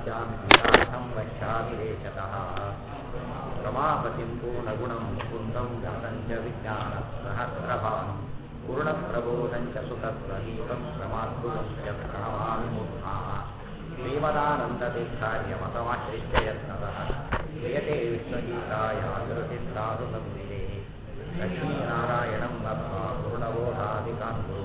पश्यामि विराथं वक्ष्यामि देशतः रमापतिं पूर्णगुणं मुकुन्दं गतं च विज्ञानसहस्रभानं पूर्णप्रबोधं च सुतत्वदीपं श्रमाद्भुतं च प्रणमामि मूर्धाः श्रीमदानन्दतीर्थार्यमतमाश्रित्य यत्नतः क्रियते विश्वगीताय विरचित्तासु संविदे लक्ष्मीनारायणं नत्वा पूर्णबोधादिकान्तो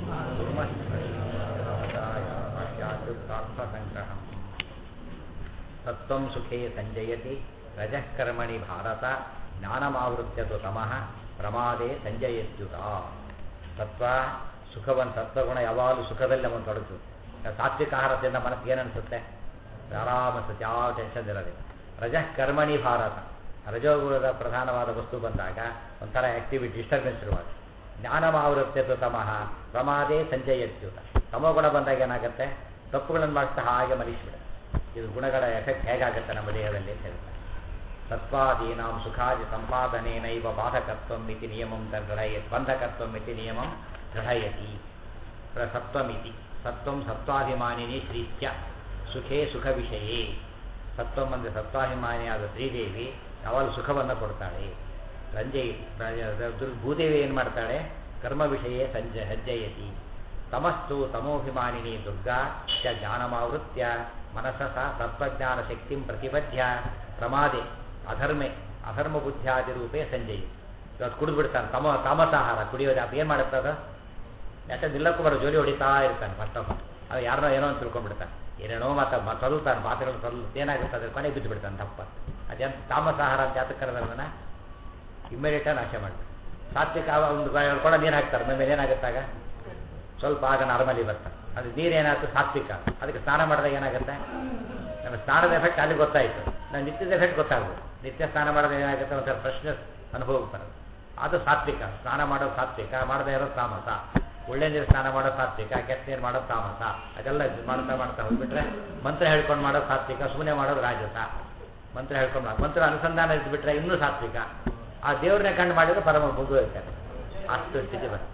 पाश्चात्युक्तार्थसङ्ग्रहम् तत्त्वं सुखे सञ्जयति रजः कर्मणि भारत ಜ್ಞಾನಮಾವೃತ್ಯ ತು ತಮಃ ಪ್ರಮಾದೇ ಸಂಜಯತ್ಯುತ ತತ್ವ ಸುಖವನ್ನು ಸತ್ವಗುಣ ಯಾವಾಗಲೂ ಸುಖದಲ್ಲಿ ನಮ್ಮನ್ನು ತೊಡಗು ಸಾತ್ವಿಕ ಆಹಾರದಿಂದ ಮನಸ್ಸಿಗೆ ಏನನ್ಸುತ್ತೆ ಆರಾಮ ಅನ್ಸುತ್ತೆ ಯಾವ ಟೆನ್ಷನ್ ಇರೋದಿಲ್ಲ ರಜಃ ಕರ್ಮಣಿ ಭಾರತ ರಜೋಗುಣದ ಪ್ರಧಾನವಾದ ವಸ್ತು ಬಂದಾಗ ಒಂಥರ ಆಕ್ಟಿವಿಟಿ ಡಿಸ್ಟರ್ಬೆನ್ಸ್ ಇರುವಾಗ ಜ್ಞಾನಮಾವೃತ್ಯತು ತಮಃ ಪ್ರಮಾದೇ ಸಂಜಯತ್ಯುತ ತಮೋಗುಣ ಬಂದಾಗ ಏನಾಗುತ್ತೆ ತಪ್ಪುಗಳನ್ನು ಮಾಡಿಸ್ತಾ ಹಾಗೆ ಮಲಗಿಸ್ಬಿಡ ಇದು ಗುಣಗಳ ಎಫೆಕ್ಟ್ ಹೇಗಾಗುತ್ತೆ ನಮ್ಮ ದೇಹದಲ್ಲಿ ಅಂತ ಹೇಳ್ತಾರೆ ತತ್ವಾದೀನಾಂ ಸುಖಾದಿ ಸಂಪಾದನೇನೈವ ಬಾಧಕತ್ವಂ ಇತಿ ನಿಯಮಂ ದೃಢಯತ್ ಬಂಧಕತ್ವಂ ಇತಿ ನಿಯಮಂ ದೃಢಯತಿ ಸತ್ವಮಿತಿ ಸತ್ವಂ ಸತ್ವಾಭಿಮಾನಿನಿ ಶ್ರೀತ್ಯ ಸುಖೇ ಸುಖ ವಿಷಯೇ ಸತ್ವಂ ಅಂದರೆ ಸತ್ವಾಭಿಮಾನಿಯಾದ ಶ್ರೀದೇವಿ ಯಾವಾಗಲೂ ಸುಖವನ್ನು ಕೊಡ್ತಾಳೆ ಸಂಜಯ್ ಭೂದೇವಿ ಏನು ಮಾಡ್ತಾಳೆ ಕರ್ಮ ವಿಷಯೇ ಸಂಜ ಹೆಜ್ಜಯತಿ ತಮಸ್ತು ತಮೋಭಿಮಾನಿನಿ ದುರ್ಗಾ ಚ ಜ್ಞಾನಮಾವೃತ್ಯ ಮನಸ್ಸ ತತ್ವಜ್ಞಾನ ಶಕ್ತಿಂ ಪ್ರತಿಪದ್ಯ ಪ್ರಮಾದೆ ಅಧರ್ಮೆ ಅಧರ್ಮ ಬುದ್ಧಿಯಾದಿ ರೂಪೇ ಸಂಜಯ್ ಇವತ್ತು ಕುಡಿದು ಬಿಡ್ತಾನೆ ತಮ ತಾಮಸಾಹಾರ ಕುಡಿಯೋದು ಅದು ಏನು ಮಾಡುತ್ತೆ ಅದು ಯಾಕೆ ನಿಲ್ಲಕ್ಕೂ ಬರೋ ಜೋಲಿ ಹೊಡಿತಾ ಇರ್ತಾನೆ ಮತ್ತೊಬ್ಬ ಅದು ಯಾರನ್ನೋ ಏನೋ ಅಂತ ತಿಳ್ಕೊಂಡ್ಬಿಡ್ತಾನೆ ಏನೇನೋ ಮಾತ ತರುತ್ತಾನೆ ಮಾತುಗಳು ತರಲು ಏನಾಗುತ್ತೆ ಅದ್ರ ಕೊನೆಗೆ ಬಿದ್ದು ಬಿಡ್ತಾನೆ ತಪ್ಪ ಅದೇನು ತಾಮಸಾಹಾರ ಅಂತ ಯಾತಕ್ಕೆ ಕರೆದನ್ನ ಇಮ್ಮಿಡಿಯೇಟಾಗಿ ನಾಶ ಮಾಡ್ತಾರೆ ಸಾತ್ವಿಕ ಒಂದು ಕೂಡ ನೀರು ಹಾಕ್ತಾರೆ ಮೇಲೆ ಏನಾಗುತ್ತಾಗ ಸ್ವಲ್ಪ ಆಗ ನಾರ್ಮಲಿ ಬರ್ತಾರೆ ಅದು ನೀರು ಏನಾಗುತ್ತೆ ಸಾತ್ವಿಕ ಅದಕ್ಕೆ ಸ್ನಾನ ಮಾಡಿದಾಗ ಏನಾಗುತ್ತೆ ನಮ್ಮ ಸ್ನಾನದ ಎಫೆಕ್ಟ್ ಅಲ್ಲಿ ಗೊತ್ತಾಯಿತು ನಾನು ನಿತ್ಯದ ಎಫೆಕ್ಟ್ ಗೊತ್ತಾಗ್ಬೋದು ನಿತ್ಯ ಸ್ನಾನ ಮಾಡಿದಾಗ ಏನಾಗುತ್ತೆ ಒಂಥರ ಫ್ರೆಶ್ನೆಸ್ ಅನುಭವಕ್ಕೆ ಬರೋದು ಅದು ಸಾತ್ವಿಕ ಸ್ನಾನ ಮಾಡೋದು ಸಾತ್ವಿಕ ಮಾಡದೇ ಇರೋದು ತಾಮಸ ಒಳ್ಳೆ ನೀರು ಸ್ನಾನ ಮಾಡೋದು ಸಾತ್ವಿಕ ಕೆಟ್ಟ ನೀರು ಮಾಡೋದು ತಾಮಸ ಅದೆಲ್ಲ ಮಾಡ್ತಾ ಮಾಡ್ತಾ ಹೋಗ್ಬಿಟ್ರೆ ಮಂತ್ರ ಹೇಳ್ಕೊಂಡು ಮಾಡೋದು ಸಾತ್ವಿಕ ಸುಮ್ಮನೆ ಮಾಡೋದು ರಾಜಸ ಮಂತ್ರ ಹೇಳ್ಕೊಂಡು ಮಂತ್ರ ಅನುಸಂಧಾನ ಇದ್ಬಿಟ್ರೆ ಇನ್ನೂ ಸಾತ್ವಿಕ ಆ ದೇವ್ರನ್ನೇ ಕಂಡು ಮಾಡಿದ್ರೆ ಪರಮ ಮುಗು ಇರ್ತಾರೆ ಅಷ್ಟು ಸ್ಥಿತಿ ಬರುತ್ತೆ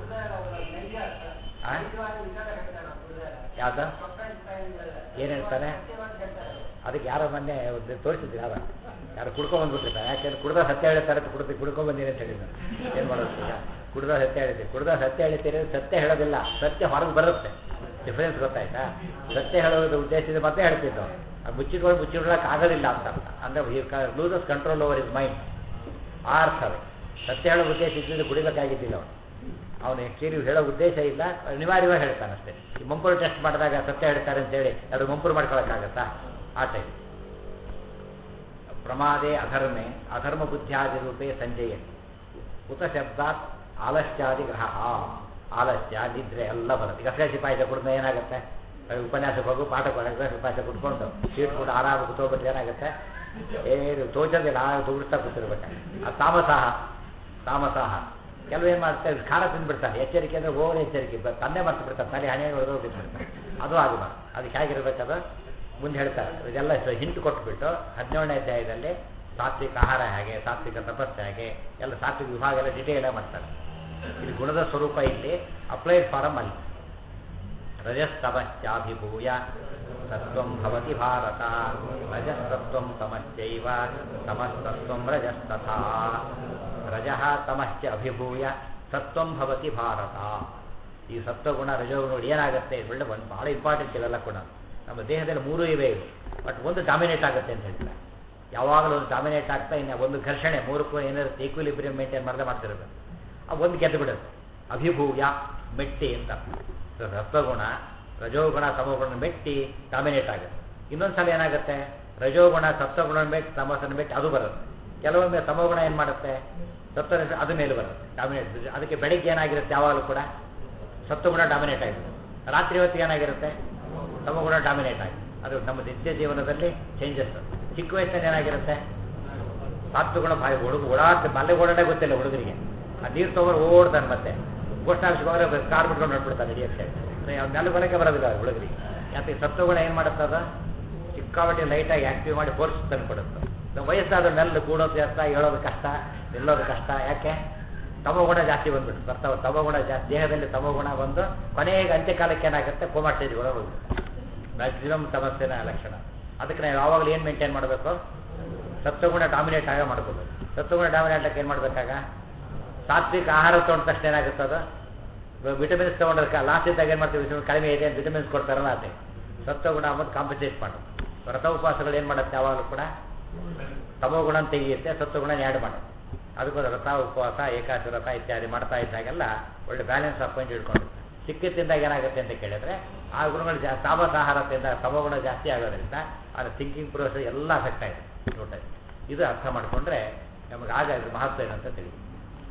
ಯಾವ್ದು ಏನು ಹೇಳ್ತಾನೆ ಅದಕ್ಕೆ ಯಾರೋ ಮೊನ್ನೆ ಒಂದು ತೋರಿಸಿದ್ರು ಯಾರ ಯಾರು ಕುಡ್ಕೊಂಡ್ ಬಂದ್ಬಿಟ್ಟಿರ್ತಾರೆ ಯಾಕೆಂದ್ರೆ ಕುಡ್ದ ಸತ್ಯ ಹೇಳ್ತಾರೆ ಕುಡ್ದು ಕುಡ್ಕೊಂಡ್ ಬಂದಿರಿ ಅಂತ ಹೇಳಿದ್ರು ಏನು ಮಾಡೋದು ಈಗ ಕುಡ್ದ ಸತ್ಯ ಹೇಳಿದ್ರಿ ಕುಡ್ದ ಸತ್ಯ ಹೇಳ್ತೀರಿ ಸತ್ಯ ಹೇಳೋದಿಲ್ಲ ಸತ್ಯ ಹೊರಗೆ ಬರುತ್ತೆ ಡಿಫರೆನ್ಸ್ ಗೊತ್ತಾಯ್ತಾ ಸತ್ಯ ಹೇಳೋದು ಉದ್ದೇಶದಿಂದ ಮತ್ತೆ ಹೇಳ್ತಿದ್ದು ಅದು ಮುಚ್ಚಿಟ್ಕೊಂಡು ಮುಚ್ಚಿಡೋಕೆ ಆಗೋದಿಲ್ಲ ಅಂತ ಅರ್ಥ ಅಂದರೆ loses control over his mind ಆ ಅರ್ಥವೇ ಸತ್ಯ ಹೇಳೋ ಉದ್ದೇಶ ಇದ್ದಿದ್ದು ಕುಡಿಬೇಕಾಗಿದ್ದಿಲ್ಲ ಅವನು ಅವನು ಆ್ಯಕ್ಚುಲಿ ಹೇಳೋ ಉದ್ದೇಶ ಇಲ್ಲ ಅನಿವಾರ್ಯವಾಗಿ ಹೇಳ್ತಾನೆ ಅಷ್ಟೇ ಈ ಮಂಪರು ಟೆಸ್ಟ್ ಮಾಡಿದಾಗ ಸತ್ಯ ಹೇಳ್ತಾರೆ ಅಂತೇಳಿ ಎರಡು ಮಂಪರು ಮಾಡ್ಕೊಳಕ್ಕಾಗತ್ತಾ ಆ ಟೈಪ್ ಪ್ರಮಾದೇ ಅಧರ್ಮೆ ಅಧರ್ಮ ಬುದ್ಧಿಯಾದಿ ರೂಪೇ ಸಂಜಯ ಉತ ಶಬ್ದಾತ್ ಆಲಸ್ಯಾದಿ ಗ್ರಹ ಆಲಸ್ಯ ನಿದ್ರೆ ಎಲ್ಲ ಬರುತ್ತೆ ಈಗ ಫ್ರೆಶ್ ಪಾಯಸ ಕುಡಿದ್ರೆ ಏನಾಗುತ್ತೆ ಉಪನ್ಯಾಸಕ್ಕೆ ಹೋಗು ಪಾಠ ಪಾಯಸ ಕುಟ್ಕೊಂಡು ಸೀಟ್ ಕೂಡ ಆರಾಮ ಕೂತ್ಕೊಬಿಟ್ರೆ ಏನಾಗುತ್ತೆ ಏನು ತೋಚೋದಿಲ್ಲ ಆ ತುಗುಡ್ತಾ ಕೂತಿರ್ಬೇಕು ಆ ತಾಮಸಾಹ ತಾಮಸಾಹ ಕೆಲವು ಏನು ಮಾಡ್ತಾರೆ ಖಾರ ತಿಂದ್ಬಿಡ್ತಾರೆ ಎಚ್ಚರಿಕೆ ಅಂದರೆ ಓವರ್ ಎಚ್ಚರಿಕೆ ತನ್ನೇ ಮರ್ತು ಬಿಡ್ತಾರೆ ತಲೆ ಹಣೆ ಹೊಡೆದು ಬಿಟ್ಬಿಡ್ತಾರೆ ಅದು ಆಗಬಾರ್ದು ಅದಕ್ಕೆ ಹೇಗಿರ್ಬೇಕದು ಮುಂದೆ ಹೇಳ್ತಾರೆ ಇದೆಲ್ಲ ಹಿಂಟು ಕೊಟ್ಬಿಟ್ಟು ಹದಿನೇಳನೇ ಅಧ್ಯಾಯದಲ್ಲಿ ಸಾತ್ವಿಕ ಆಹಾರ ಹೇಗೆ ಸಾತ್ವಿಕ ತಪಸ್ಸು ಹೇಗೆ ಎಲ್ಲ ಸಾತ್ವಿಕ ವಿಭಾಗ ಎಲ್ಲ ಡಿಟೇಲಾಗಿ ಮಾಡ್ತಾರೆ ಇಲ್ಲಿ ಗುಣದ ಸ್ವರೂಪ ಇಲ್ಲಿ ಅಪ್ಲೈಡ್ ಫಾರಮ್ ಅಲ್ಲಿ ರಜಸ್ತಮಶ್ಚಾಭಿಭೂಯ ಸತ್ವಂ ಭವತಿ ಭಾರತ ರಜಸ್ತತ್ವಂ ತಮಶ್ಚೈವ ತಮಸ್ತತ್ವಂ ರಜಸ್ತಥಾ ರಜಃ ತಮಶ್ಚ ಅಭಿಭೂಯ ಸತ್ವಂ ಭವತಿ ಭಾರತ ಈ ಸತ್ವಗುಣ ರಜೋಗುಣ ಏನಾಗುತ್ತೆ ಒಳ್ಳೆ ಒಂದು ಭಾಳ ಇಂಪಾರ್ಟೆಂಟ್ ಇವೆಲ್ಲ ಕೂಡ ನಮ್ಮ ದೇಹದಲ್ಲಿ ಮೂರು ಇವೆ ಇವೆ ಬಟ್ ಒಂದು ಡಾಮಿನೇಟ್ ಆಗುತ್ತೆ ಅಂತ ಹೇಳ್ತಾರೆ ಯಾವಾಗಲೂ ಒಂದು ಡಾಮಿನೇಟ್ ಆಗ್ತಾ ಇನ್ನು ಒಂದು ಘರ್ಷಣೆ ಮೂರಕ್ಕೂ ಏನಾರುತ್ತೆ ಈಕ್ವಿಲಿಬ್ರಿಯಂ ಮೇಂಟೈನ್ ಮಾಡದೆ ಮಾಡ್ತಿರ್ಬೇಕು ಆ ಒಂದು ಗೆದ್ದು ಬಿಡುತ್ತೆ ಅಭಿಭೂಯ ಮೆಟ್ಟಿ ಅಂತ ಸತ್ವಗುಣ ರಜೋಗುಣ ತಮೋಗುಣ ಮೆಟ್ಟಿ ಡಾಮಿನೇಟ್ ಆಗುತ್ತೆ ಇನ್ನೊಂದು ಸಲ ಏನಾಗುತ್ತೆ ರಜೋಗುಣ ಸತ್ವಗುಣ ಮೆಟ್ಟಿ ತಮಸನ ಮೆಟ್ಟಿ ಅದು ಬರುತ್ತೆ ಕೆಲವೊಮ್ಮೆ ತಮೋಗುಣ ಏನು ಮಾಡುತ್ತೆ ಸತ್ವ ಅದು ಮೇಲೆ ಬರುತ್ತೆ ಡಾಮಿನೇಟ್ ಅದಕ್ಕೆ ಬೆಳಿಗ್ಗೆ ಏನಾಗಿರುತ್ತೆ ಯಾವಾಗಲೂ ಕೂಡ ಸತ್ವಗುಣ ಡಾಮಿನೇಟ್ ಆಗಿರುತ್ತೆ ರಾತ್ರಿ ಹೊತ್ತಿಗೆ ಏನಾಗಿರುತ್ತೆ ತಮಗುಣ ಡಾಮಿನೇಟ್ ಆಗಿ ಅದು ನಮ್ಮ ನಿತ್ಯ ಜೀವನದಲ್ಲಿ ಚೇಂಜಸ್ ಚಿಕ್ಕ ವಯಸ್ಸಿನಲ್ಲಿ ಏನಾಗಿರುತ್ತೆ ಸಾತ್ವಗುಣ ಭಾರಿ ಹುಡುಗ ಓಡಾಡ್ತ ಮಲ್ಲೆ ಓಡಾಡೇ ಗೊತ್ತಿಲ್ಲ ಹುಡುಗರಿಗೆ ಆ ನೀರು ತಗೊಂಡು ಓಡ್ತಾನೆ ಮತ್ತೆ ಗೋಷ್ಠಾಂಶಕ್ಕೆ ಹೋದ್ರೆ ಕಾರ್ ಬಿಟ್ಕೊಂಡು ನೋಡ್ಬಿಡ್ತಾನೆ ಹಿಡಿಯಕ್ಕೆ ಅವ್ನೆಲ್ಲ ಬರೋಕ್ಕೆ ಬರೋದಿಲ್ಲ ಹುಡುಗರಿಗೆ ಯಾಕೆ ಸತ್ವಗುಣ ಏನು ಮಾಡುತ್ತದ ಸಿಕ್ಕಾಪಟ್ಟೆ ಲೈಟಾಗಿ ಆಕ್ಟಿವ್ ಮಾಡಿ ಫೋರ್ಸ್ ತಂದುಕೊಡುತ್ತೆ ನಮ್ಮ ವಯಸ್ಸಾದ ನೆಲ್ಲು ಕೂಡೋದು ಜಾಸ್ತಿ ಹೇಳೋದು ಕಷ್ಟ ನಿಲ್ಲೋದು ಕಷ್ಟ ಯಾಕೆ ತಮೋಗುಣ ಜಾಸ್ತಿ ಬಂದ್ಬಿಟ್ಟು ಬರ್ತಾವ ತಮೋಗುಣ ಜಾಸ್ತಿ ದೇಹದಲ್ಲಿ ತಮೋಗುಣ ಬಂದು ಕೊನೆಗೆ ಅಂತ್ಯಕಾಲಕ್ಕೆ ಏನಾಗುತ್ತೆ ಕೋಮಾ ಸ್ಟೇಜ್ಗಳು ಹೋಗುತ್ತೆ ಮ್ಯಾಕ್ಸಿಮಮ್ ಸಮಸ್ಯೆನ ಲಕ್ಷಣ ಅದಕ್ಕೆ ನಾವು ಯಾವಾಗಲೂ ಏನು ಮೇಂಟೈನ್ ಮಾಡಬೇಕು ಸತ್ವಗುಣ ಡಾಮಿನೇಟ್ ಆಗ ಮಾಡ್ಕೋಬೇಕು ಸತ್ವಗುಣ ಡಾಮಿನೇಟ್ ಆಗಕ್ಕೆ ಏನು ಮಾಡಬೇಕಾಗ ಸಾತ್ವಿಕ ಆಹಾರ ತೊಗೊಂಡ ತಕ್ಷಣ ಏನಾಗುತ್ತೆ ಅದು ವಿಟಮಿನ್ಸ್ ತೊಗೊಂಡ್ರೆ ಲಾಸ್ಟ್ ಇದ್ದಾಗ ಏನು ಮಾಡ್ತೀವಿ ವಿಟಮಿನ್ ಕಡಿಮೆ ಇದೆ ಅಂತ ವಿಟಮಿನ್ಸ್ ಕೊಡ್ತಾರಲ್ಲ ಅದೇ ಸತ್ವಗುಣ ಅಂಬದು ಕಾಂಪನ್ಸೇಟ್ ಮಾಡೋದು ವ್ರತ ಉಪವಾಸಗಳು ಏನು ಮಾಡುತ್ತೆ ಯಾವಾಗಲೂ ಕೂಡ ತಮೋಗುಣ ತೆಗೆಯುತ್ತೆ ಸತ್ವಗುಣ ಆ್ಯಡ್ ಮಾಡೋದು ಅದಕ್ಕೋಸ್ಕರ ವ್ರತ ಉಪವಾಸ ಏಕಾದಶಿ ವ್ರತ ಇತ್ಯಾದಿ ಮಾಡ್ತಾ ಇದ್ದಾಗೆಲ್ಲ ಒಳ್ಳೆ ಬ್ಯಾಲೆನ್ಸ್ ಆಫ್ ಪಾಯಿಂಟ್ ಇಟ್ಕೊಂಡು ಚಿಕ್ಕ ತಿಂದಾಗ ಏನಾಗುತ್ತೆ ಅಂತ ಕೇಳಿದ್ರೆ ಆ ಗುಣಗಳು ಜಾ ತಾಮಸ ಆಹಾರ ತಿಂದಾಗ ತಮೋಗುಣ ಜಾಸ್ತಿ ಆಗೋದ್ರಿಂದ ಅದರ ಥಿಂಕಿಂಗ್ ಪ್ರೋಸೆಸ್ ಎಲ್ಲ ಅಫೆಕ್ಟ್ ಆಗಿದೆ ಟೋಟಲ್ ಇದು ಅರ್ಥ ಮಾಡಿಕೊಂಡ್ರೆ ನಮಗೆ ಆಗ ಇದು ಮಹತ್ವ ಏನಂತ ತಿಳಿಯುತ್ತೆ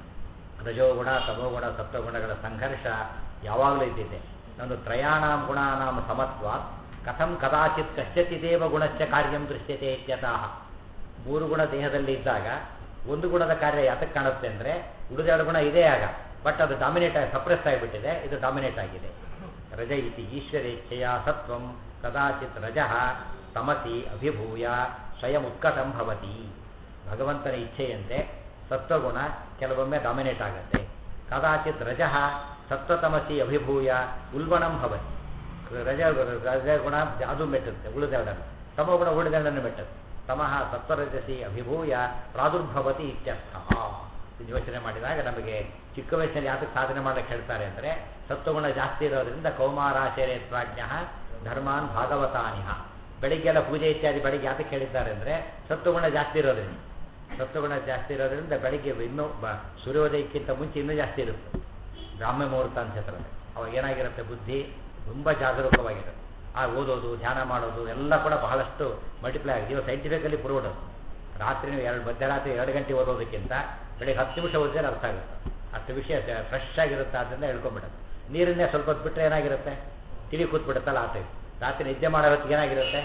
ರಜೋಗುಣ ತಮೋಗುಣ ಸತ್ವಗುಣಗಳ ಸಂಘರ್ಷ ಯಾವಾಗಲೂ ಇದ್ದಿದೆ ನಂದು ತ್ರಯಾಣಾಂ ಗುಣಾನಾಂ ಸಮತ್ವ ಕಥಂ ಕದಾಚಿತ್ ಕಶ್ಚಿದೇವ ಗುಣಶ್ಚ ಕಾರ್ಯಂ ದೃಶ್ಯತೆ ಇತ್ಯತಃ ಮೂರು ಗುಣ ದೇಹದಲ್ಲಿ ಇದ್ದಾಗ ಒಂದು ಗುಣದ ಕಾರ್ಯ ಯಾತಕ್ಕೆ ಕಾಣುತ್ತೆ ಅಂದರೆ ಉಳಿದೆರಡು ಗುಣ ಇದೇ ಆಗ ಬಟ್ ಅದು ಡಾಮಿನೇಟ್ ಆಗಿ ಸಪ್ರೆಸ್ ಆಗಿಬಿಟ್ಟಿದೆ ಇದು ಡಾಮಿನೇಟ್ ಆಗಿದೆ ರಜ ಇತಿ ಈಶ್ವರೇಚ್ಛೆಯ ಸತ್ವಂ ಕದಾಚಿತ್ ರಜಃ ತಮಸಿ ಅಭಿಭೂಯ ಸ್ವಯಂ ಉತ್ಕಟಂ ಭವತಿ ಭಗವಂತನ ಇಚ್ಛೆಯಂತೆ ಸತ್ವಗುಣ ಕೆಲವೊಮ್ಮೆ ಡಾಮಿನೇಟ್ ಆಗುತ್ತೆ ಕದಾಚಿತ್ ರಜಃ ಸತ್ವತಮಸಿ ಅಭಿಭೂಯ ಉಲ್ಬಣಂ ಭವತಿ ರಜ ರಜಗುಣ ಅದು ಮೆಟ್ಟುತ್ತೆ ಉಳಿದೆರಡನ್ನು ತಮಗುಣ ಉಳಿದೆರಡನ್ನು ಮೆಟ್ಟುತ್ತೆ ತಮಃ ಸತ್ವರಜಸಿ ಅಭಿಭೂಯ ಪ್ರಾದುರ್ಭವತಿ ಇತ್ಯರ್ಥ ಇದು ಯೋಚನೆ ಮಾಡಿದಾಗ ನಮಗೆ ಚಿಕ್ಕ ವಯಸ್ಸಿನಲ್ಲಿ ಯಾತಕ್ಕೆ ಸಾಧನೆ ಮಾಡಕ್ಕೆ ಹೇಳ್ತಾರೆ ಅಂದರೆ ಸತ್ವಗುಣ ಜಾಸ್ತಿ ಇರೋದ್ರಿಂದ ಕೌಮಾರಾಚರ್ಯ ಪ್ರಾಜ್ಞ ಧರ್ಮಾನ್ ಭಾಗವತಾನಿಹ ಬೆಳಿಗ್ಗೆಲ್ಲ ಪೂಜೆ ಇತ್ಯಾದಿ ಬೆಳಿಗ್ಗೆ ಯಾತಕ್ಕೆ ಹೇಳಿದ್ದಾರೆ ಅಂದರೆ ಸತ್ವಗುಣ ಜಾಸ್ತಿ ಇರೋದ್ರಿಂದ ಸತ್ವಗುಣ ಜಾಸ್ತಿ ಇರೋದ್ರಿಂದ ಬೆಳಿಗ್ಗೆ ಇನ್ನೂ ಬ ಸೂರ್ಯೋದಯಕ್ಕಿಂತ ಮುಂಚೆ ಇನ್ನೂ ಜಾಸ್ತಿ ಇರುತ್ತೆ ಬ್ರಾಹ್ಮ್ಯ ಮುಹೂರ್ತ ಅಂತ ಹೇಳ್ತಾರೆ ಅವಾಗ ಏನಾಗಿರುತ್ತೆ ಬುದ್ಧಿ ತುಂಬ ಜಾಗರೂಕವಾಗಿರುತ್ತೆ ಆ ಓದೋದು ಧ್ಯಾನ ಮಾಡೋದು ಎಲ್ಲ ಕೂಡ ಬಹಳಷ್ಟು ಮಲ್ಟಿಪ್ಲೈ ಆಗಿದೆ ಇವಾಗ ಸೈಂಟಿಫಿಕಲಿ ಪ್ರೂವ್ಡ್ ರಾತ್ರಿ ನೀವು ಎರಡು ಮಧ್ಯರಾತ್ರಿ ಎರಡು ಗಂಟೆ ಓದೋದಕ್ಕಿಂತ ಬೆಳಿಗ್ಗೆ ಹತ್ತು ನಿಮಿಷ ಓದಿದ್ರೆ ಅರ್ಥ ಆಗುತ್ತೆ ಅಷ್ಟು ವಿಷಯ ಫ್ರೆಶ್ ಆಗಿರುತ್ತೆ ಆದ್ದರಿಂದ ಹೇಳ್ಕೊಂಬಿಡುತ್ತೆ ನೀರನ್ನೇ ಸ್ವಲ್ಪ ಹೊತ್ತು ಬಿಟ್ಟರೆ ಏನಾಗಿರುತ್ತೆ ತಿಳಿ ಕೂತ್ಬಿಡುತ್ತಲ್ಲ ಆತ ರಾತ್ರಿ ನಿದ್ದೆ ಮಾಡೋ ಹೊತ್ತಿಗೆ ಏನಾಗಿರುತ್ತೆ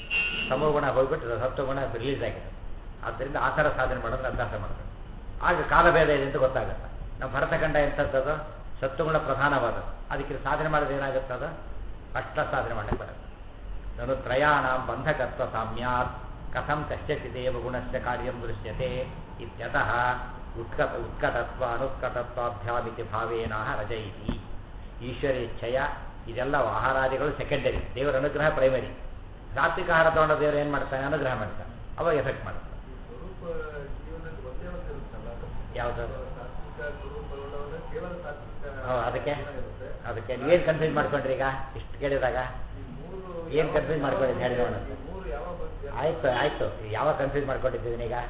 ಸಮಗುಣ ಹೋಗ್ಬಿಟ್ಟು ಸತ್ವಗುಣ ರಿಲೀಸ್ ಆಗಿರುತ್ತೆ ಆದ್ದರಿಂದ ಆ ಥರ ಸಾಧನೆ ಮಾಡೋದ್ರೆ ಅಭ್ಯಾಸ ಮಾಡಬೇಕು ಆಗ ಕಾಲಭೇದ ಇದೆ ಅಂತ ಗೊತ್ತಾಗುತ್ತೆ ನಮ್ಮ ಭರತಖಂಡ ಎಂಥದ್ದು ಸತ್ವಗುಣ ಪ್ರಧಾನವಾದದ್ದು ಅದಕ್ಕೆ ಸಾಧನೆ ಮಾಡಿದ್ರೆ ಏನಾಗುತ್ತೆ ಅದು ಕಷ್ಟ ಸಾಧನೆ ಮಾಡಕ್ಕೆ ಬರುತ್ತೆ ನಾನು ತ್ರಯಾಣ ಬಂಧಕತ್ವ ಸಾಮ್ಯಾತ್ ಕಥಂ ಕಶ್ಚಿದೇವ ಗುಣಸ್ಯ ಕಾರ್ಯಂ ದೃಶ್ಯತೆ ಇತ್ಯತಃ ಉತ್ಕಟ ಉತ್ಕಟತ್ವ ಅನುತ್ಕಟತ್ವಾಭ್ಯಾಮಿತಿ ಭಾವೇನ ರಜ ಇತಿ ಈಶ್ವರೇಚ್ಛೆಯ ಇದೆಲ್ಲ ಆಹಾರಾದಿಗಳು ಸೆಕೆಂಡರಿ ದೇವರ ಅನುಗ್ರಹ ಪ್ರೈಮರಿ ಸಾತ್ವಿಕ ಆಹಾರ ತಗೊಂಡ ದೇವರು ಏನು ಮಾಡ್ತಾನೆ ಅನುಗ್ರಹ ಮಾಡ್ತಾನೆ ಅವಾಗ ಎಫೆಕ್ಟ್ ಮಾಡ್ತಾನೆ ಸ್ವರೂಪ ಜೀವನದಲ್ಲಿ ಒಂದೇ ಒಂದು ಇರುತ್ತಲ್ಲ ಯಾವುದು ಸಾತ್ವಿಕ ಸ್ವರೂಪವುಳ್ಳವನೇ ಕೇವಲ ಸಾತ್ವಿಕ ಹೌದು, ಅದಕ್ಕೆ ಜೀವನ ಇರುತ್ತೆ. ಅದಕ್ಕೆ ಏನು ಕನ್ಫ್ಯೂಸ್ ಮಾಡ್ಕೊಂಡ್ರಿ ಈಗ ಇಷ್ಟು ಕೇಳಿದಾಗ ಈ ಮೂರು ಏನ್ ಯಾವ- confuse ಮಾಡ್ಕೊಂಡಿದ್ದು ಹೇಳಿ ನೋಡೋಣ. ಈ ಮೂರು ಯಾವ ಬಗ್ಗೆ- ಆಯ್ತು ಆಯ್ತು ಯಾವಾಗ ಕನ್ಫ್ಯೂಸ್ ಮಾಡ್ಕೊಂಡಿದ್ದೀನಿ ಈಗ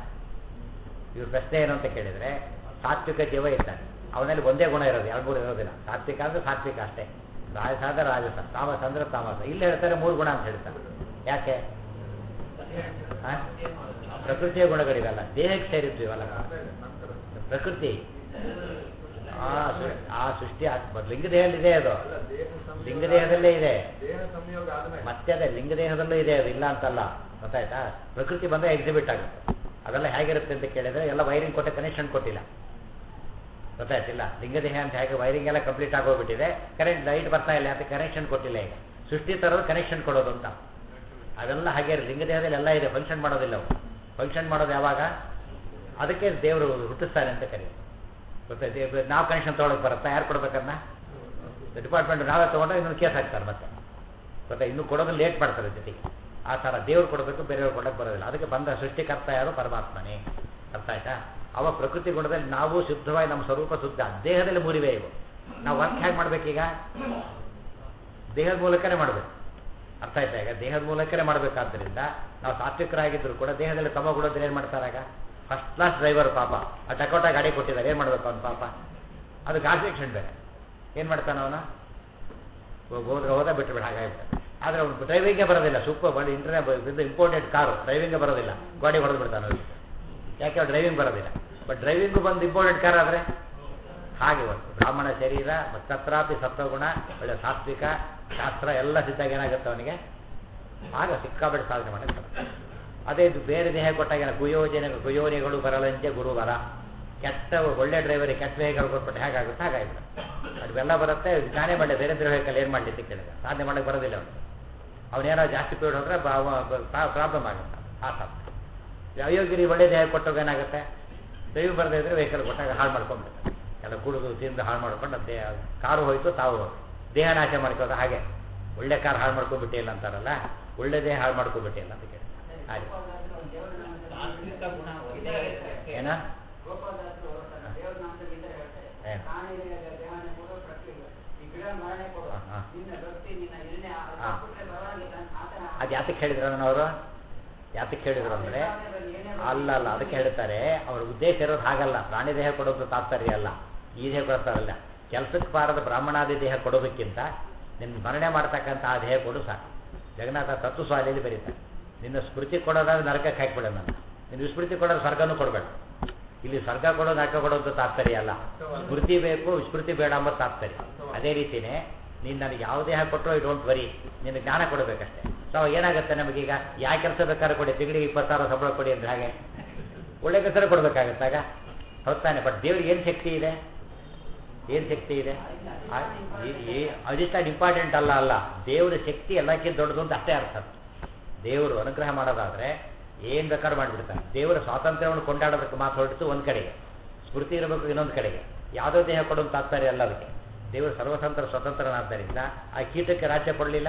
ಇವ್ರ ಪ್ರಶ್ನೆ ಏನು ಅಂತ ಕೇಳಿದ್ರೆ ಸಾತ್ವಿಕ ಜೀವ ಇರ್ತಾನೆ ಅವನಲ್ಲಿ ಒಂದೇ ಗುಣ ಇರೋದು ಎರಡು ಮೂರು ಇರೋದಿಲ್ಲ ಸಾತ್ವಿಕ ಅಂದ್ರೆ ಸಾತ್ವಿಕ ಅಷ್ಟೇ ರಾಜಸ ಅಂದ್ರೆ ರಾಜಸ ತಾಮಸ ಅಂದ್ರೆ ತಾಮಸ ಇಲ್ಲಿ ಹೇಳ್ತಾರೆ ಮೂರು ಗುಣ ಅಂತ ಹೇಳ್ತಾರೆ ಯಾಕೆ ಆ? ಪ್ರಕೃತಿಯ ಗುಣಗಳಿವೆಲ್ಲ ದೇಹಕ್ಕೆ ಸೇರಿದ್ವು ಇವೆಲ್ಲ ನಂತರ ಪ್ರಕೃತಿ ಆ ಸೃ- ಆ ಸೃಷ್ಟಿ ಆತ್ಮ ಲಿಂಗದೇಹದಲ್ಲಿ ಇದೆ ಅದು ಅಲ್ಲ, ದೇಹ ಸಂಯೋಗ ಲಿಂಗದೇಹದಲ್ಲೇ ಇದೆ ದೇಹ ಸಂಯೋಗ ಆದ್ಮೇಲೆ ಮತ್ತೆ ಅದೇ ಲಿಂಗದೇಹದಲ್ಲೂ ಇದೆ ಅದು ಇಲ್ಲ ಅಂತಲ್ಲ ಗೊತ್ತಾಯ್ತಾ ಪ್ರಕೃತಿ ಬಂದರೆ ಎಕ್ಸಿಬಿಟ್ ಆಗುತ್ತೆ ಅದೆಲ್ಲ ಹೇಗಿರುತ್ತೆ ಅಂತ ಕೇಳಿದ್ರೆ ಎಲ್ಲ ವೈರಿಂಗ್ ಕೊಟ್ಟೆ ಕನೆಕ್ಷನ್ ಕೊಟ್ಟಿಲ್ಲ ಗೊತ್ತಾಯ್ತಿಲ್ಲ ಲಿಂಗದೇಹ ಅಂತ ಹೇಗೆ ವೈರಿಂಗ್ ಎಲ್ಲ ಕಂಪ್ಲೀಟ್ ಆಗೋಗ್ಬಿಟ್ಟಿದೆ ಕರೆಂಟ್ ಲೈಟ್ ಬರ್ತಾ ಇಲ್ಲ ಅಂತ ಕನೆಕ್ಷನ್ ಕೊಟ್ಟಿಲ್ಲ ಈಗ ಸೃಷ್ಟಿ ತರೋದು ಕನೆಕ್ಷನ್ ಕೊಡೋದು ಅಂತ ಅದೆಲ್ಲ ಹಾಗೆ ಲಿಂಗದೇಹದಲ್ಲಿ ಎಲ್ಲ ಇದೆ ಫಂಕ್ಷನ್ ಮಾಡೋದಿಲ್ಲ ಅವು ಫಂಕ್ಷನ್ ಮಾಡೋದು ಯಾವಾಗ ಅದಕ್ಕೆ ದೇವರು ಹುಟ್ಟಿಸ್ತಾರೆ ಅಂತ ಕರೀತಾರೆ ಗೊತ್ತಾಯ್ತು ನಾವು ಕನೆಕ್ಷನ್ ತೊಗೊಳಕ್ಕೆ ಬರುತ್ತಾ ಯಾರು ಕೊಡ್ಬೇಕನ್ನ ಡಿಪಾರ್ಟ್ಮೆಂಟ್ ನಾವೇ ತೊಗೊಂಡ್ರೆ ಇನ್ನೊಂದು ಕೇಸ್ ಹಾಕ್ತಾರೆ ಮತ್ತೆ ಗೊತ್ತಾ ಇನ್ನೂ ಕೊಡೋದು ಲೇಟ್ ಮಾಡ್ತಾರೆ ಜೊತೆಗೆ ಆ ಥರ ದೇವ್ರು ಕೊಡಬೇಕು ಬೇರೆಯವ್ರು ಕೊಡಕ್ಕೆ ಬರೋದಿಲ್ಲ ಅದಕ್ಕೆ ಬಂದ ಸೃಷ್ಟಿಕರ್ತ ಯಾರು ಪರಮಾತ್ಮನೇ ಅರ್ಥ ಆಯ್ತಾ ಅವ ಪ್ರಕೃತಿ ಗುಣದಲ್ಲಿ ನಾವು ಶುದ್ಧವಾಗಿ ನಮ್ಮ ಸ್ವರೂಪ ಶುದ್ಧ ದೇಹದಲ್ಲಿ ಮೂರಿವೆ ಇವು ನಾವು ವರ್ಕ್ ಹೇಗೆ ಮಾಡ್ಬೇಕೀಗ ದೇಹದ ಮೂಲಕನೇ ಮಾಡಬೇಕು ಅರ್ಥ ಆಯ್ತಾ ಈಗ ದೇಹದ ಮೂಲಕನೇ ಮಾಡಬೇಕಾದ್ದರಿಂದ ನಾವು ಸಾತ್ವಿಕರಾಗಿದ್ರು ಕೂಡ ದೇಹದಲ್ಲಿ ತಮ್ಮ ಗುಣದಲ್ಲಿ ಏನು ಮಾಡ್ತಾರಾಗ ಫಸ್ಟ್ ಕ್ಲಾಸ್ ಡ್ರೈವರ್ ಪಾಪ ಆ ಟಕೋಟ ಗಾಡಿ ಕೊಟ್ಟಿದ್ದಾರೆ ಏನು ಮಾಡಬೇಕು ಅವ್ನು ಪಾಪ ಅದು ಗಾಡಿ ಆಕ್ಸಿಡೆಂಟ್ ಬೇರೆ ಏನು ಮಾಡ್ತಾನೆ ಅವನು ಹೋದ್ರೆ ಹೋದ ಬಿಟ್ಟು ಬಿಟ್ಟು ಹಾಗಾಗಿಬಿಟ್ಟು ಆದರೆ ಅವ್ನು ಡ್ರೈವಿಂಗೇ ಬರೋದಿಲ್ಲ ಸೂಪರ್ ಬಂದು ಇಂಟರ್ನೆಟ್ ಇಂಪೋರ್ಟೆಡ್ ಕಾರು ಡ್ರೈವಿಂಗೇ ಬರೋದಿಲ್ಲ ಗಾಡಿ ಹೊಡೆದು ಬಿಡ್ತಾನೆ ಅವ್ನಿಗೆ ಯಾಕೆ ಅವ್ನು ಡ್ರೈವಿಂಗ್ ಬರೋದಿಲ್ಲ ಬಟ್ ಡ್ರೈವಿಂಗು ಬಂದು ಇಂಪೋರ್ಟೆಡ್ ಕಾರ್ ಆದರೆ ಹಾಗೆ ಒಂದು ಬ್ರಾಹ್ಮಣ ಶರೀರ ಮತ್ತು ತತ್ರಾಪಿ ಸತ್ವಗುಣ ಒಳ್ಳೆ ಸಾತ್ವಿಕ ಶಾಸ್ತ್ರ ಎಲ್ಲ ಸಿದ್ಧಾಗ ಏನಾಗುತ್ತೆ ಅವನಿಗೆ ಆಗ ಸಿಕ್ಕಾಪಟ್ಟೆ ಸಾಧನೆ ಮಾಡಕ್ಕೆ ಅದೇ ಇದು ಬೇರೆ ದೇಹ ಕೊಟ್ಟಾಗ ಏನ ಕುಯೋಜನೆ ಕುಯೋನಿಗಳು ಬರಲಂಚೆ ಗುರುವರ ಕೆಟ್ಟ ಒಳ್ಳೆ ಡ್ರೈವರಿಗೆ ಕೆಟ್ಟ ವೆಹಿಕಲ್ ಕೊಟ್ಬಿಟ್ಟು ಹೇಗಾಗುತ್ತೆ ಹಾಗಾಗಿಬಿಡುತ್ತೆ ಅವೆಲ್ಲ ಬರುತ್ತೆ ನಾನೇ ಮಾಡಲಿ ಬೇರೆ ಬೇರೆ ವೆಹಿಕಲ್ ಏನು ಮಾಡಲಿ ಅಂತ ಕೇಳಿದೆ ಸಾಧನೆ ಮಾಡಕ್ಕೆ ಬರೋದಿಲ್ಲ ಅವನು ಅವನೇನೋ ಜಾಸ್ತಿ ಪೀಡ್ ಹೋದ್ರೆ ಪ್ರಾಬ್ಲಮ್ ಆಗುತ್ತೆ ಆ ಥರ ಅಯೋಗ್ಯರಿ ಒಳ್ಳೆ ದೇಹ ಕೊಟ್ಟಾಗ ಏನಾಗುತ್ತೆ ದೈವ ಬರದೇ ಇದ್ರೆ ವೆಹಿಕಲ್ ಕೊಟ್ಟಾಗ ಹಾಳು ಮಾಡ್ಕೊಂಡ್ಬಿಡುತ್ತೆ ಎಲ್ಲ ಕುಡಿದು ತಿಂದು ಹಾಳು ಮಾಡ್ಕೊಂಡು ದೇಹ ಕಾರು ಹೋಯ್ತು ತಾವು ಹೋಯ್ತು ದೇಹ ನಾಶ ಮಾಡ್ಕೋದು ಹಾಗೆ ಒಳ್ಳೆ ಕಾರ್ ಹಾಳು ಮಾಡ್ಕೊಂಡ್ಬಿಟ್ಟಿಲ್ಲ ಅಂತಾರಲ್ಲ ಒಳ್ಳೆದೇ ಹಾಳು ಮಾಡ್ಕೊಂಡ್ಬಿಟ್ಟಿಲ್ಲ ಅಂತ ಕೇಳಿ ಹಾಗೆ ಸಾತ್ವಿಕ ಗುಣ ಒಂದೇ ಇರುತ್ತೆ. ಏನ ಗೋಪಾಲದಾಸರು ದೇವರ ನಾಮದಿಂದ ಹೇಳ್ತಾರೆ ಏನು? ಪ್ರಾಣಿಗಳಿಗೆ ದೇಹನ ಕೊಡು ಪ್ರಕೃತಿಗೆ ಈ ಗಿಡ ಮರಣ ಕೊಡು ಹಾ, ಹಾ. ನಿನ್ನ ಭಕ್ತಿ ನಿನ್ನ ಎಣ್ಣೆ ಅದು ಹಾ. ಕೊಟ್ರೆ ಪರವಾಗಿಲ್ಲ ಅಂತ ಆತನ ಅದು ಯಾತಕ್ಕೆ ಹೇಳಿದ್ರು ಅವರು ಯಾತಕ್ಕೆ ಹೇಳಿದ್ರು ಅಂದರೆ ಅಲ್ಲ ಅಲ್ಲ ಅದಕ್ಕೆ ಹೇಳ್ತಾರೆ ಅವ್ರ ಉದ್ದೇಶ ಇರೋದು ಹಾಗಲ್ಲ ಪ್ರಾಣಿ ದೇಹ ಕೊಡೋದು ತಾತ್ಪರ್ಯ ಅಲ್ಲ ಈ ದೇಹ ಕೊಡ್ತಾರಲ್ಲ ಕೆಲಸಕ್ಕೆ ಬಾರದ ಬ್ರಾಹ್ಮಣಾದಿ ದೇಹ ಕೊಡೋದಕ್ಕಿಂತ ನಿನ್ನ ಮರಣೆ ಮಾಡ್ತಕ್ಕಂಥ ಆ ದೇಹ ಕೊಡು ಸಾಕು ಜಗನ್ನಾಥ ತತ್ವ ಸ್ವಾಲಿಯಲ್ಲಿ ಬರೀತಾರೆ ನಿನ್ನ ಸ್ಮೃತಿ ಕೊಡೋದಾದ್ರೆ ನರಕಕ್ಕೆ ಹಾಕಿಬಿಡ ನನ್ನ ನಿನ್ನ ವಿಸ್ಮೃತಿ ಕೊಡೋದು ಸ್ವರ್ಗನೂ ಕೊಡಬೇಡ ಇಲ್ಲಿ ಸ್ವರ್ಗ ಕೊಡೋದು ನರಕ ಕೊಡೋದು ತಾತ್ಪರ್ಯ ಅಲ್ಲ ಸ್ಮೃತಿ ಬೇಕು ವಿಸ್ಮೃತಿ ಬೇಡ ಎಂಬ ತಾತ್ಪರ್ಯ ಅದೇ ರೀತಿನೇ ನೀನು ನನಗೆ ಯಾವ ದೇಹ ಕೊಟ್ಟರು ಐ ಡೋಂಟ್ ವರಿ ನಿನ್ನ ಜ್ಞಾನ ಕೊಡಬೇಕಷ್ಟೇ ಸೊ ಅವಾಗ ಏನಾಗುತ್ತೆ ನಮಗೀಗ ಯಾವ ಕೆಲಸ ಬೇಕಾದ್ರೆ ಕೊಡಿ ತಿಂಗಳಿಗೆ ಇಪ್ಪತ್ತು ಸಾವಿರ ಸಂಬಳ ಕೊಡಿ ಅಂದ್ರೆ ಹಾಗೆ ಒಳ್ಳೆ ಕೆಲಸ ಕೊಡಬೇಕಾಗತ್ತಾಗ ಹೊತ್ತಾನೆ ಬಟ್ ದೇವ್ರಿಗೆ ಏನು ಶಕ್ತಿ ಇದೆ ಏನು ಶಕ್ತಿ ಇದೆ ಆ- ಈ- ಈ- ಅದಿಷ್ಟ ಇಂಪಾರ್ಟೆಂಟ್ ಅಲ್ಲ ಅಲ್ಲ ದೇವರ ಶಕ್ತಿ ಎಲ್ಲಕ್ಕಿಂತ ದೊಡ್ಡದು ಅಂತ ಅಷ್ಟೇ ಅರ್ಥ ದೇವರು ಅನುಗ್ರಹ ಮಾಡೋದಾದ್ರೆ ಏನು ಬೇಕಾದ್ರೂ ಮಾಡಿಬಿಡ್ತಾನೆ ದೇವರ ಸ್ವಾತಂತ್ರ್ಯವನ್ನು ಕೊಂಡಾಡೋದಕ್ಕೆ ಮಾತು ಹೊರಟಿತು ಒಂದು ಕಡೆಗೆ ಸ್ಮೃತಿ ಇರಬೇಕು ಇನ್ನೊಂದು ಕಡೆಗೆ ಯಾವುದೋ ದೇಹ ಕೊಡೋದು ತಾತ್ಪರ್ಯ ಅಲ್ಲ ಅದಕ್ಕೆ ದೇವರು ಸರ್ವತಂತ್ರ ಸ್ವತಂತ್ರನಾದ್ದರಿಂದ ಆ ಕೀಟಕ್ಕೆ ರಾಜ್ಯ ಕೊಡಲಿಲ್ಲ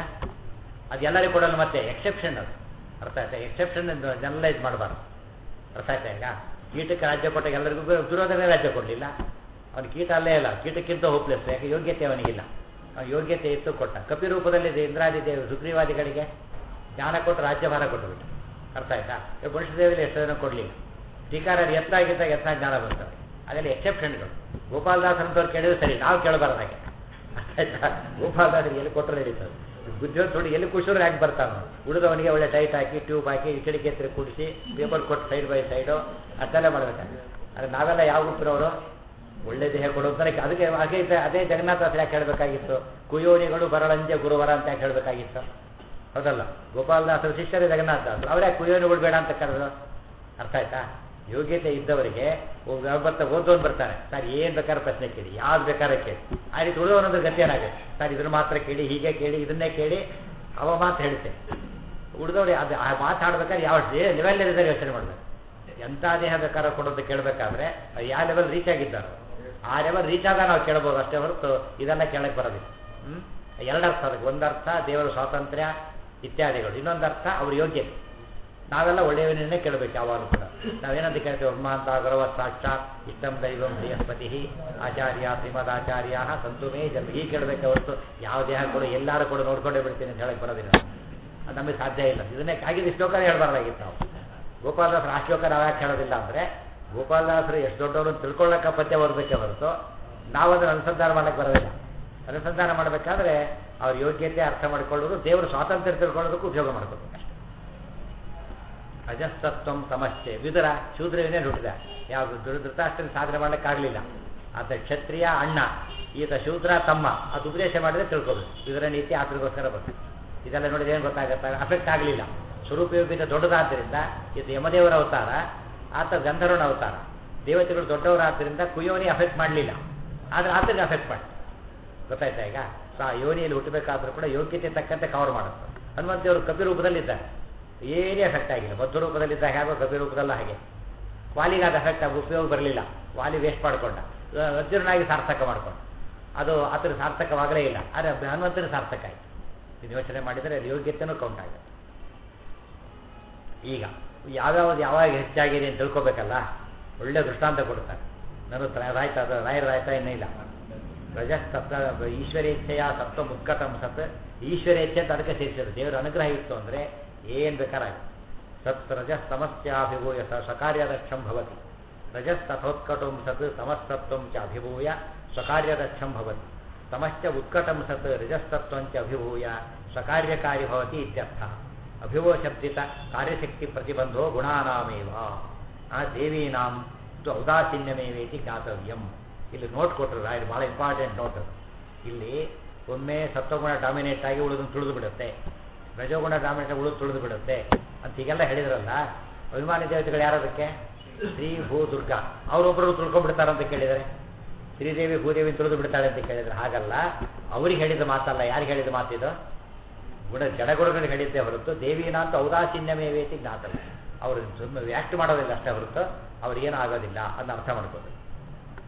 ಅದು ಎಲ್ಲರಿಗೂ ಕೊಡಲ್ಲ ಮತ್ತೆ ಎಕ್ಸೆಪ್ಷನ್ ಅದು ಅರ್ಥ ಆಯ್ತಾ ಎಕ್ಸೆಪ್ಷನ್ ಜನರಲೈಸ್ ಮಾಡಬಾರ್ದು ಅರ್ಥ ಆಯ್ತಾ ಈಗ ಕೀಟಕ್ಕೆ ರಾಜ್ಯ ಕೊಟ್ಟಾಗ ಎಲ್ಲರಿಗೂ ದುರ್ಯೋಧನೆ ರಾಜ್ಯ ಕೊಡಲಿಲ್ಲ ಅವನು ಕೀಟ ಅಲ್ಲೇ ಇಲ್ಲ ಕೀಟಕ್ಕಿಂತ ಹೋಪ್ಲೆಸ್ ಯಾಕೆ ಯೋಗ್ಯತೆ ಅವನಿಗಿಲ್ಲ ಅವನ ಯೋಗ್ಯತೆ ಇತ್ತು ಕೊಟ್ಟ ಕಪಿ ರೂಪದಲ್ಲಿ ಇಂದ್ರಾದಿ ದೇವರು ಸುಗ್ರೀವಾದಿಗಳಿಗೆ ಜ್ಞಾನ ಕೊಟ್ಟು ರಾಜ್ಯಭಾರ ಕೊಟ್ಟುಬಿಟ್ಟು ಅರ್ಥ ಆಯ್ತಾ ದೇವಿಯಲ್ಲಿ ಎಷ್ಟು ಜನ ಕೊಡಲಿಲ್ಲ ಟೀಕಾರರು ಎತ್ತಾಗಿದ್ದಾಗ ಎತ್ತ ಜ್ಞಾನ ಬರ್ತವೆ ಅದರಲ್ಲಿ ಎಕ್ಸೆಪ್ಷನ್ಗಳು ಗೋಪಾಲದಾಸರಂತವ್ರು ಕೇಳಿದ್ರೆ ಸರಿ ನಾವು ಕೇಳಬಾರ್ದು ಹಾಗೆ ಅರ್ಥ ಆಯ್ತಾ ಗೋಪಾಲದಾಸರಿಗೆ ಎಲ್ಲಿ ಕೊಟ್ಟರೆ ನಡೀತದೆ ಬುದ್ಧಿವಂತ ನೋಡಿ ಎಲ್ಲಿ ಕುಶೂರು ಹಾಕಿ ಬರ್ತಾನೆ ಉಳಿದವನಿಗೆ ಒಳ್ಳೆ ಟೈಟ್ ಹಾಕಿ ಟ್ಯೂಬ್ ಹಾಕಿ ಕಿಟಕಿ ಹತ್ರ ಕುಡಿಸಿ ಪೇಪರ್ ಕೊಟ್ಟು ಸೈಡ್ ಬೈ ಸೈಡು ಅಷ್ಟೆಲ್ಲ ಮಾಡ್ಬೇಕಾದ್ರೆ ಆದರೆ ನಾವೆಲ್ಲ ಯಾವ ಗುಂಪಿನವರು ಒಳ್ಳೆ ದೇಹ ಕೊಡುವಂತಾನೆ ಅದಕ್ಕೆ ಹಾಗೆ ಇದೆ, ಅದೇ ಜಗನ್ನಾಥ ಹತ್ರ ಯಾಕೆ ಹೇಳಬೇಕಾಗಿತ್ತು ಕುಯೋನಿಗಳು ಬರಳಂಜೆ ಗುರುವರ ಅಂತ ಯಾಕೆ ಹೇಳಬೇಕಾಗಿತ್ತು ಹೌದಲ್ಲ ಗೋಪಾಲದಾಸರು ಶಿಷ್ಯರೇ ಜಗನ್ನಾಥ ದಾಸರು ಅವರೇ ಕುಯೋನಿಗಳು ಬೇಡ ಅಂತ ಕರೆದ್ರು ಅರ್ಥ ಆಯ್ತಾ ಯೋಗ್ಯತೆ ಇದ್ದವರಿಗೆ ಒಬ್ಬ ಬರ್ತಾ ಓದೋನ್ ಬರ್ತಾನೆ ಸರ್ ಏನು ಬೇಕಾದ್ರೆ ಪ್ರಶ್ನೆ ಕೇಳಿ ಯಾವ್ದು ಬೇಕಾದ್ರೆ ಕೇಳಿ ಆ ರೀತಿ ಉಳಿದವನೊಂದು ಗತಿ ಏನಾಗುತ್ತೆ ಸರ್ ಇದನ್ನು ಮಾತ್ರ ಕೇಳಿ ಹೀಗೆ ಕೇಳಿ ಇದನ್ನೇ ಕೇಳಿ ಅವ ಮಾತು ಹೇಳುತ್ತೆ ಉಳಿದವ್ರು ಅದು ಆ ಮಾತಾಡ್ಬೇಕಾದ್ರೆ ಯಾವ ಲೆವೆಲ್ ಇದ್ದಾರೆ ಯೋಚನೆ ಮಾಡಬೇಕು ಎಂಥ ದೇಹ ಬೇಕಾದ್ರೆ ಕೊಡೋದು ಕೇಳಬೇಕಾದ್ರೆ ಯಾವ ಲೆವೆಲ್ ರೀಚ್ ಆಗಿದ್ದಾರೋ ಆ ಲೆವೆಲ್ ರೀಚ್ ಆದಾಗ ನಾವು ಕೇಳ್ಬೋದು ಅಷ್ಟೇ ಹೊರತು ಇದೆಲ್ಲ ಕೇಳಕ್ಕೆ ಬರೋದಿಲ್ಲ ಹ್ಞೂ ಎರಡರ್ಥ ಅದಕ್ಕೆ ಒಂದರ್ಥ ದೇವರ ಸ್ವಾತಂತ್ರ್ಯ ಇತ್ಯಾದಿಗಳು ಇನ್ನೊಂದರ್ಥ ಅವ್ರ ಯೋಗ್ಯತೆ ನಾವೆಲ್ಲ ಒಳ್ಳೆಯವನ್ನೇ ಕೇಳಬೇಕು ಯಾವಾಗಲೂ ಕೂಡ ನಾವೇನಂತ ಕೇಳ್ತೇವೆ ಬ್ರಹ್ಮಾಂತ ಗೌರವ ಸಾಕ್ಷಾತ್ ಇಷ್ಟಂ ದೈವಂ ಬೃಹಸ್ಪತಿ ಆಚಾರ್ಯ ಶ್ರೀಮದಾಚಾರ್ಯ ಸಂತು ಮೇ ಜನ್ಮ ಹೀಗೆ ಕೇಳಬೇಕು ಹೊರತು ಯಾವ ದೇಹ ಕೂಡ ಎಲ್ಲಾರು ಕೂಡ ನೋಡ್ಕೊಂಡೇ ಬಿಡ್ತೀನಿ ಅಂತ ಹೇಳಕ್ಕೆ ಬರೋದಿಲ್ಲ ಅದು ನಮಗೆ ಸಾಧ್ಯ ಇಲ್ಲ ಇದನ್ನೇ ಕಾಗಿದ ಶ್ಲೋಕನೇ ಹೇಳ್ಬಾರ್ದಾಗಿತ್ತು ನಾವು ಗೋಪಾಲದಾಸರು ಆ ಶ್ಲೋಕ ನಾವು ಯಾಕೆ ಹೇಳೋದಿಲ್ಲ ಅಂದರೆ ಗೋಪಾಲದಾಸರು ಎಷ್ಟು ದೊಡ್ಡವರು ಅಂತ ತಿಳ್ಕೊಳ್ಳೋಕೆ ಪದ್ಯ ಓದಬೇಕೇ ಹೊರತು ನಾವು ಅದನ್ನು ಅನುಸಂಧಾನ ಮಾಡಕ್ಕೆ ಬರೋದಿಲ್ಲ ಅನುಸಂಧಾನ ಮಾಡಬೇಕಾದ್ರೆ ಅವ್ರ ಯೋಗ್ಯತೆ ಅರ್ಥ ಮಾಡ್ಕೊಳ್ಳೋದು ದೇವರ ಸ್ವಾತಂತ್ರ್ಯ ತಿಳ್ಕೊಳ್ಳೋದಕ್ಕೂ ಉಪಯೋಗ ಮಾಡ್ಕೋಬೇಕು ಅಷ್ಟೇ ಅಜಸ್ತತ್ವಂ ಸಮಸ್ಯೆ ವಿದುರ ಶೂದ್ರವೇನೇ ಹುಟ್ಟಿದ ಯಾವ ಧೃತರಾಷ್ಟ್ರನ ಸಾಧನೆ ಮಾಡಲಿಕ್ಕಾಗಲಿಲ್ಲ ಆತ ಕ್ಷತ್ರಿಯ ಅಣ್ಣ ಈತ ಶೂದ್ರ ತಮ್ಮ ಅದು ಉಪದೇಶ ಮಾಡಿದ್ರೆ ತಿಳ್ಕೊಬೇಕು ವಿದುರ ನೀತಿ ಆತರಿಗೋಸ್ಕರ ಬಂತು ಇದೆಲ್ಲ ನೋಡಿದ್ರೆ ಏನು ಗೊತ್ತಾಗುತ್ತೆ ಅಫೆಕ್ಟ್ ಆಗಲಿಲ್ಲ ಸ್ವರೂಪಯೋಗಿತ ದೊಡ್ಡದಾದ್ದರಿಂದ ಇದು ಯಮದೇವರ ಅವತಾರ ಆತ ಗಂಧರ್ವನ ಅವತಾರ ದೇವತೆಗಳು ದೊಡ್ಡವರಾದ್ದರಿಂದ ಕುಯೋನಿ ಅಫೆಕ್ಟ್ ಮಾಡಲಿಲ್ಲ ಆದರೆ ಆತನಿಗೆ ಅಫೆಕ್ಟ್ ಮಾಡಿ ಗೊತ್ತಾಯ್ತಾ ಈಗ ಸೊ ಆ ಯೋನಿಯಲ್ಲಿ ಹುಟ್ಟಬೇಕಾದ್ರೂ ಕೂಡ ಯೋಗ್ಯತೆ ತಕ್ಕಂತೆ ಕವರ್ ಮಾಡುತ್ತೆ ಹನುಮಂತೇವರು ಕಪಿ ರೂಪದಲ್ಲಿದ್ದಾರೆ ಏನೇ ಎಫೆಕ್ಟ್ ಆಗಿಲ್ಲ ಮಧ್ಯ ರೂಪದಲ್ಲಿದ್ದಾಗ ಹೇಗೋ ಕಪಿ ರೂಪದಲ್ಲ ಹಾಗೆ ವಾಲಿಗೆ ಅದು ಎಫೆಕ್ಟ್ ಆಗಿ ಉಪಯೋಗ ಬರಲಿಲ್ಲ ವಾಲಿ ವೇಸ್ಟ್ ಮಾಡಿಕೊಂಡ ಅರ್ಜುನನಾಗಿ ಸಾರ್ಥಕ ಮಾಡ್ಕೊಂಡ ಅದು ಆತರ ಸಾರ್ಥಕವಾಗಲೇ ಇಲ್ಲ ಆದರೆ ಹನುಮಂತನ ಸಾರ್ಥಕ ಆಯಿತು ಇದು ಯೋಚನೆ ಮಾಡಿದರೆ ಅದು ಯೋಗ್ಯತೆನೂ ಕೌಂಟ್ ಆಗುತ್ತೆ ಈಗ ಯಾವ್ಯಾವ್ದು ಯಾವಾಗ ಹೆಚ್ಚಾಗಿದೆ ಅಂತ ತಿಳ್ಕೊಬೇಕಲ್ಲ ಒಳ್ಳೆ ದೃಷ್ಟಾಂತ ಕೊಡ್ತಾರೆ ನಾನು ರಾಯ್ತ ಅದು ರಾಯರ ರಾಯ್ತ ಇನ್ನೂ ಇಲ್ಲ ರಜಸ್ತತ್ವ ಈಶ್ವರೇಚ್ಛೆಯ ಸತ್ವ ಮುತ್ಕಟಂ ಸತ್ ಈಶ್ವರೇಚ್ಛೆ ಅಂತ ಅದಕ್ಕೆ ಸೇರಿಸಿದ್ರು ದೇವರ ಅನುಗ್ರಹ ಇತ್ತು ಅಂದರೆ ಏನು ಬೇಕಾರಾಗಿ ಸತ್ ರಜಸ್ ಸಮಸ್ಯಾಭಿಭೂಯ ಸ ಸ್ವಕಾರ್ಯದಕ್ಷಂ ಭವತಿ ರಜಸ್ ತಥೋತ್ಕಟಂ ಸತ್ ಸಮಸ್ತತ್ವಂ ಚ ಅಭಿಭೂಯ ಸ್ವಕಾರ್ಯದಕ್ಷಂ ಭವತಿ ಸಮಶ್ಚ ಉತ್ಕಟಂ ಸತ್ ರಜಸ್ತತ್ವಂ ಚ ಅಭಿಭೂಯ ಸ್ವಕಾರ್ಯಕಾರಿ ಭವತಿ ಇತ್ಯರ್ಥ ಅಭಿಭೋ ಶಬ್ದಿತ ಕಾರ್ಯಶಕ್ತಿ ಪ್ರತಿಬಂಧೋ ಗುಣಾನಾಮೇವ ಆ ದೇವೀನಾಂ ತು ಔದಾಸೀನ್ಯಮೇವೇತಿ ಜ್ಞಾತವ್ಯಂ ಇಲ್ಲಿ ನೋಟ್ ಕೊಟ್ಟರು ರಾಯರು ಭಾಳ ಇಂಪಾರ್ಟೆಂಟ್ ನೋಟ್ ಇಲ್ಲಿ ಒಮ್ಮೆ ಸತ್ವಗುಣ ಡಾಮಿನೇಟ್ ಆಗಿ ಉಳಿದನ್ನು ತುಳಿದು ಬಿಡುತ್ತೆ ರಜೋಗುಣ ಡಾಮಿನೇಟ್ ಉಳಿದು ತುಳಿದು ಬಿಡುತ್ತೆ ಅಂತ ಹೀಗೆಲ್ಲ ಹೇಳಿದ್ರಲ್ಲ ಅಭಿಮಾನಿ ದೇವತೆಗಳು ಯಾರದಕ್ಕೆ ಶ್ರೀ ಭೂ ದುರ್ಗಾ ಅವರೊಬ್ಬರು ತುಳ್ಕೊಂಡ್ಬಿಡ್ತಾರಂತ ಕೇಳಿದರೆ ಶ್ರೀದೇವಿ ಭೂದೇವಿ ತುಳಿದು ಬಿಡ್ತಾಳೆ ಅಂತ ಕೇಳಿದ್ರೆ ಹಾಗಲ್ಲ ಅವ್ರಿಗೆ ಹೇಳಿದ ಮಾತಲ್ಲ ಯಾರಿಗೆ ಹೇಳಿದ ಮಾತಿದು ಗುಣ ಜಡಗುಣಗಳಿಗೆ ಹೇಳಿದ್ದೆ ಹೊರತು ದೇವಿನಾಂತ ಔದಾಸೀನ್ಯಮೇವೇತಿ ಜ್ಞಾತಲ್ಲ ಅವರು ಸುಮ್ಮನೆ ವ್ಯಾಕ್ಟ್ ಮಾಡೋದಿಲ್ಲ ಅಷ್ಟೇ ಹೊರತು ಅವ್ರಿಗೇನು ಆಗೋದಿಲ್ಲ ಅದನ್ನ ಅರ್ಥ ಮಾಡ್ಕೋಬೇಕು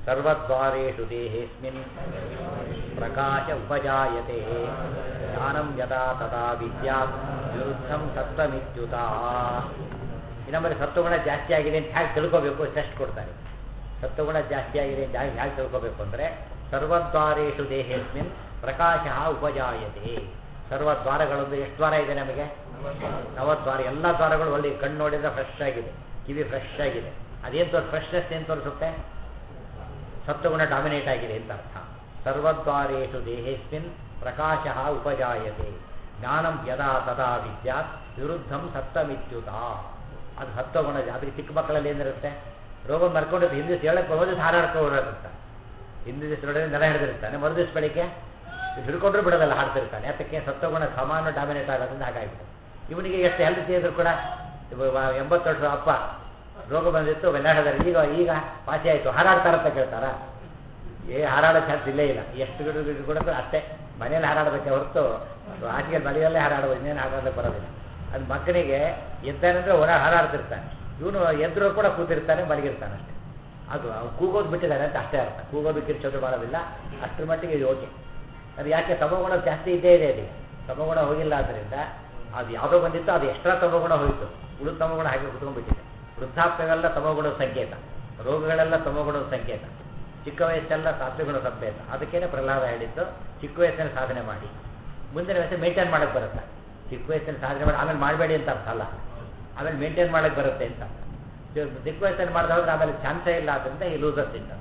ಸರ್ವದ್ವಾರೇಷು ದೇಹೇಸ್ಮಿನ್ ಪ್ರಕಾಶ ಉಪಜಾಯತೆ ಜ್ಞಾನಂ ಯದಾ ತದಾ ವಿದ್ಯಾತ್ ವಿರುದ್ಧಂ ಸತ್ವಮಿತ್ಯುತ ಇನ್ನೊಮ್ಮೆ ಸತ್ವಗುಣ ಜಾಸ್ತಿ ಆಗಿದೆ ಅಂತ ಹೇಗೆ ತಿಳ್ಕೋಬೇಕು ಟೆಸ್ಟ್ ಕೊಡ್ತಾರೆ ಸತ್ವಗುಣ ಜಾಸ್ತಿ ಆಗಿದೆ ಅಂತ ಹೇಗೆ ಹೇಗೆ ತಿಳ್ಕೋಬೇಕು ಅಂದರೆ ಸರ್ವದ್ವಾರೇಷು ದೇಹೇಸ್ಮಿನ್ ಪ್ರಕಾಶ ಉಪಜಾಯತೆ ಸರ್ವದ್ವಾರಗಳೊಂದು ಎಷ್ಟು ದ್ವಾರ ಇದೆ ನಮಗೆ ನವದ್ವಾರ ಎಲ್ಲ ದ್ವಾರಗಳು ಒಳ್ಳೆ ಕಣ್ಣು ನೋಡಿದ್ರೆ ಫ್ರೆಶ್ ಆಗಿದೆ ಕಿವಿ ಫ್ರೆಶ್ ಆಗಿದೆ ಅದೇನು ತೋರ್ ಫ್ರೆಶ್ನೆಸ್ ಏನು ತೋರಿಸುತ್ತೆ ಸತ್ವಗುಣ ಡಾಮಿನೇಟ್ ಆಗಿದೆ ಅಂತ ಅರ್ಥ ಸರ್ವದ್ವಾರೇಷು ದೇಹೇಸ್ಮಿನ್ ಪ್ರಕಾಶ ಉಪಜಾಯತೆ ಜ್ಞಾನಂ ಯದಾ ತದಾ ವಿದ್ಯಾತ್ ವಿರುದ್ಧಂ ಸತ್ವಮಿತ್ಯುತ ಅದು ಸತ್ವಗುಣ ಅದಕ್ಕೆ ಚಿಕ್ಕ ಮಕ್ಕಳಲ್ಲಿ ಏನಿರುತ್ತೆ ರೋಗ ಮರ್ಕೊಂಡಿರುತ್ತೆ ಹಿಂದೆ ದಿವಸ ಹೇಳಕ್ಕೆ ಹೋದ್ರೆ ಹಾರಾಡ್ಕೊಂಡು ಓಡಾಡ್ತಿರ್ತಾನೆ ಹಿಂದೆ ದಿವಸ ನೋಡಿದ್ರೆ ನೆಲ ಹಿಡಿದಿರ್ತಾನೆ ಮರು ದಿವಸ ಬೆಳಿಗ್ಗೆ ಹಿಡ್ಕೊಂಡ್ರು ಬಿಡೋದಲ್ಲ ಹಾಡ್ತಿರ್ತಾನೆ ಅದಕ್ಕೆ ಸತ್ವಗುಣ ಸಮಾನ ಡಾಮಿನೇಟ್ ಆಗೋದ್ರಿಂದ ಹಾಗಾಗಿದೆ ಇವನಿಗೆ ಎಷ್ಟು ಹೆಲ್ತ್ ಇದ್ರು ಕೂಡ ಇವ- ಎಂಬತ್ತು ವರ್ಷ ಅಪ್ಪ ರೋಗ ಬಂದಿತ್ತು ಬೆನ್ನಾಡಿದಾರೆ ಈಗ ಈಗ ವಾಸಿ ಆಯಿತು ಹಾರಾಡ್ತಾರಂತ ಕೇಳ್ತಾರ ಏ ಹಾರಾಡೋ ಚಾನ್ಸ್ ಇಲ್ಲೇ ಇಲ್ಲ ಎಷ್ಟು ಗಿಡ ಗಿಡ ಕೂಡ ಅಷ್ಟೇ ಮನೇಲಿ ಹಾರಾಡಬೇಕೆ ಹೊರತು ಆಚೆಗೆ ಮನೆಯಲ್ಲೇ ಹಾರಾಡೋದು ಇನ್ನೇನು ಹಾರಾಡಕ್ಕೆ ಬರೋದಿಲ್ಲ ಅದು ಮಕ್ಕಳಿಗೆ ಎದ್ದಾನಂದ್ರೆ ಹೊರ ಹಾರಾಡ್ತಿರ್ತಾನೆ ಇವನು ಎದ್ರು ಕೂಡ ಕೂತಿರ್ತಾನೆ ಮಲಗಿರ್ತಾನೆ ಅಷ್ಟೇ ಅದು ಅವ್ನು ಕೂಗೋದು ಬಿಟ್ಟಿದ್ದಾನೆ ಅಂತ ಅಷ್ಟೇ ಅರ್ಥ ಕೂಗೋದು ಕಿರ್ಚೋದು ಮಾಡೋದಿಲ್ಲ ಅಷ್ಟರ ಮಟ್ಟಿಗೆ ಇದು ಓಕೆ ಅದು ಯಾಕೆ ತಮಗುಣ ಜಾಸ್ತಿ ಇದ್ದೇ ಇದೆ ಅದಕ್ಕೆ ತಮಗುಣ ಹೋಗಿಲ್ಲ ಆದ್ದರಿಂದ ಅದು ಯಾವುದೋ ಬಂದಿತ್ತು ಅದು ಎಕ್ಸ್ಟ್ರಾ ತಮಗುಣ ಹೋಯಿತು ಉಳಿದ ತಮಗುಣ ಹಾಗೆ ಕುತ್ಕೊಂಡ್ಬಿಟ್ಟಿದೆ ವೃದ್ಧಾಪ್ಯವೆಲ್ಲ ತಮಗುಣದ ಸಂಕೇತ ರೋಗಗಳೆಲ್ಲ ತಮಗುಣದ ಸಂಕೇತ ಚಿಕ್ಕ ವಯಸ್ಸೆಲ್ಲ ಸಾತ್ವಿಗುಣ ಸಂಕೇತ ಅದಕ್ಕೇನೆ ಪ್ರಹ್ಲಾದ ಹೇಳಿದ್ದು ಚಿಕ್ಕ ವಯಸ್ಸಿನ ಸಾಧನೆ ಮಾಡಿ ಮುಂದಿನ ವಯಸ್ಸು ಮೇಂಟೈನ್ ಮಾಡಕ್ಕೆ ಬರುತ್ತೆ ಚಿಕ್ಕ ವಯಸ್ಸಿನ ಸಾಧನೆ ಮಾಡಿ ಆಮೇಲೆ ಮಾಡಬೇಡಿ ಅಂತ ಅರ್ಥ ಅಲ್ಲ ಆಮೇಲೆ ಮೇಂಟೈನ್ ಮಾಡಕ್ಕೆ ಬರುತ್ತೆ ಅಂತ ಅರ್ಥ. ಚಿಕ್ಕ ವಯಸ್ಸಲ್ಲಿ ಮಾಡಿದ ಹೋದ್ರೆ ಆಮೇಲೆ ಚಾನ್ಸೇ ಇಲ್ಲ ಆದ್ದರಿಂದ ಈ ಲೂಸರ್ಸ್ ಅಂತ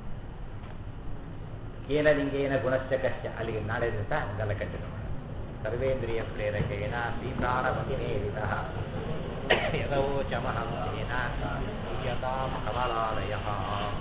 ಕೇನ ಲಿಂಗೇನ ಗುಣಶ್ಚ ಕಶ್ಚ ಅಲ್ಲಿಗೆ ನಾಳೆ ದಿವಸ ಇದೆಲ್ಲ ಕಂಟಿನ್ಯೂ ಮಾಡೋಣ ಸರ್ವೇಂದ್ರಿಯ ಪ್ರೇರಕೇನ ಶ್ರೀಪ್ರಾಣಮತಿನೇರಿತ ಯದವೋಚಮಹಂಸೇನ ಯತಾಂ ಕಮಲಾಲಯ